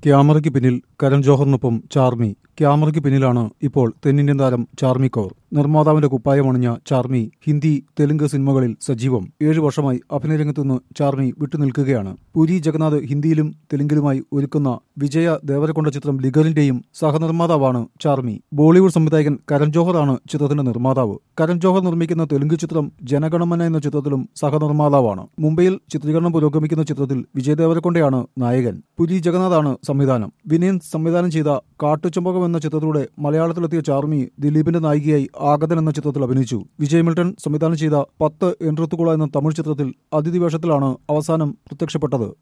ക്യാമറയ്ക്ക് പിന്നിൽ കരൺ ജോഹറിനൊപ്പം ചാർമി ക്യാമറയ്ക്ക് പിന്നിലാണ് ഇപ്പോൾ തെന്നിന്ത്യൻ താരം ചാർമി കൗർ നിർമ്മാതാവിന്റെ കുപ്പായമണിഞ്ഞ ചാർമി ഹിന്ദി തെലുങ്ക് സിനിമകളിൽ സജീവം ഏഴു വർഷമായി അഭിനയരംഗത്തുനിന്ന് ചാർമി വിട്ടുനിൽക്കുകയാണ് പുരി ജഗന്നാഥ് ഹിന്ദിയിലും തെലുങ്കിലുമായി ഒരുക്കുന്ന വിജയ ദേവരക്കൊണ്ട ചിത്രം ലിഗറിന്റെയും സഹനിർമ്മാതാവാണ് ചാർമി ബോളിവുഡ് സംവിധായകൻ കരൺ ജോഹറാണ് ചിത്രത്തിന്റെ നിർമ്മാതാവ് കരൺ ജോഹർ നിർമ്മിക്കുന്ന തെലുങ്ക് ചിത്രം ജനഗണമന എന്ന ചിത്രത്തിലും സഹനിർമ്മാതാവാണ് മുംബൈയിൽ ചിത്രീകരണം പുരോഗമിക്കുന്ന ചിത്രത്തിൽ വിജയ് ദേവരക്കൊണ്ടയാണ് നായകൻ പുരി ജഗന്നാഥാണ് സംവിധാനം വിനയൻ സംവിധാനം ചെയ്ത കാട്ടുചമ്പകം എന്ന ചിത്രത്തിലൂടെ മലയാളത്തിലെത്തിയ ചാർമി ദിലീപിന്റെ നായികയായി ആഗതൻ എന്ന ചിത്രത്തിൽ അഭിനയിച്ചു വിജയ് മിൽട്ടൺ സംവിധാനം ചെയ്ത പത്ത് എൻട്രത്തുകുള എന്ന തമിഴ് ചിത്രത്തിൽ അതിഥി വേഷത്തിലാണ് അവസാനം പ്രത്യക്ഷപ്പെട്ടത്